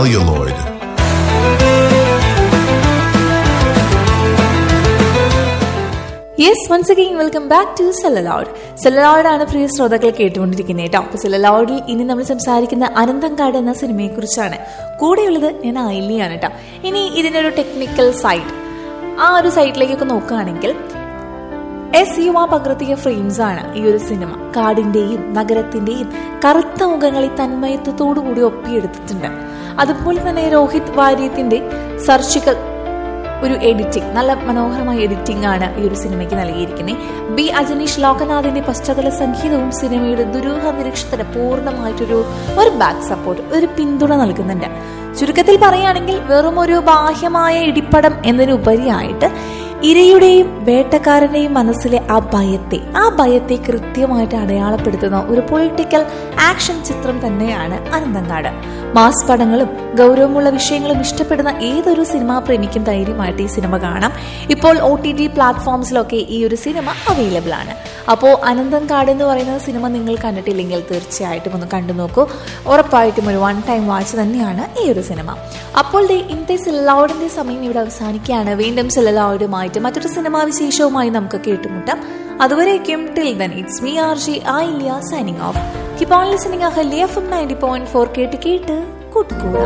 celluloid. Yes once again welcome back to celluloid celluloid ആണ് പ്രിയ ശ്രോതാക്കൾ കേട്ടുകൊണ്ടിരിക്കുന്നത് കേട്ടോ അപ്പൊ സെലലോഡിൽ ഇനി നമ്മൾ സംസാരിക്കുന്ന അനന്തങ്കാട് എന്ന സിനിമയെ കുറിച്ചാണ് കൂടെയുള്ളത് ഞാൻ ആയില്ലിയാണ് കേട്ടോ ഇനി ഇതിനൊരു ടെക്നിക്കൽ സൈഡ് ആ ഒരു സൈഡിലേക്കൊക്കെ നോക്കുകയാണെങ്കിൽ എസ് യുവ പകർത്തിയ ഫ്രെയിംസ് ആണ് ഈ ഒരു സിനിമ കാടിന്റെയും നഗരത്തിന്റെയും കറുത്ത മുഖങ്ങളെ തന്മയത്വത്തോടുകൂടി ഒപ്പിയെടുത്തിട്ടുണ്ട് അതുപോലെ തന്നെ രോഹിത് വാര്യത്തിന്റെ സർജിക്കൽ ഒരു എഡിറ്റിംഗ് നല്ല മനോഹരമായ എഡിറ്റിംഗ് ആണ് ഈ ഒരു സിനിമയ്ക്ക് നൽകിയിരിക്കുന്നത് ബി അജനീഷ് ലോകനാഥിന്റെ പശ്ചാത്തല സംഗീതവും സിനിമയുടെ ദുരൂഹ നിരീക്ഷണത്തിന് പൂർണ്ണമായിട്ടൊരു ഒരു ബാക്ക് സപ്പോർട്ട് ഒരു പിന്തുണ നൽകുന്നുണ്ട് ചുരുക്കത്തിൽ പറയുകയാണെങ്കിൽ വെറും ഒരു ബാഹ്യമായ ഇടിപ്പടം എന്നതിനുപരിയായിട്ട് ഇരയുടെയും വേട്ടക്കാരന്റെയും മനസ്സിലെ ആ ഭയത്തെ ആ ഭയത്തെ കൃത്യമായിട്ട് അടയാളപ്പെടുത്തുന്ന ഒരു പൊളിറ്റിക്കൽ ആക്ഷൻ ചിത്രം തന്നെയാണ് അനന്തങ്കാട് മാസ് പടങ്ങളും ഗൗരവമുള്ള വിഷയങ്ങളും ഇഷ്ടപ്പെടുന്ന ഏതൊരു സിനിമാ പ്രേമിക്കും ധൈര്യമായിട്ട് ഈ സിനിമ കാണാം ഇപ്പോൾ ഒ ടി ടി പ്ലാറ്റ്ഫോംസിലൊക്കെ ഈ ഒരു സിനിമ അവൈലബിൾ ആണ് അപ്പോൾ അനന്തങ്കാട് എന്ന് പറയുന്ന സിനിമ നിങ്ങൾ കണ്ടിട്ടില്ലെങ്കിൽ തീർച്ചയായിട്ടും ഒന്ന് കണ്ടു നോക്കൂ ഉറപ്പായിട്ടും ഒരു വൺ ടൈം വാച്ച് തന്നെയാണ് ഈ ഒരു സിനിമ അപ്പോൾ ദേ ഇന്നത്തെ സിലലോഡിന്റെ സമയം ഇവിടെ അവസാനിക്കുകയാണ് വീണ്ടും സിലലോഡുമായിട്ട് മറ്റൊരു സിനിമാ വിശേഷവുമായി നമുക്ക് കേട്ടുമുട്ടാം അതുവരേക്കും till then it's me R G I signing off keep on listening Ahalya F M ninety point four കേട്ട് കേട്ട് കൂട്ടുകൂടാം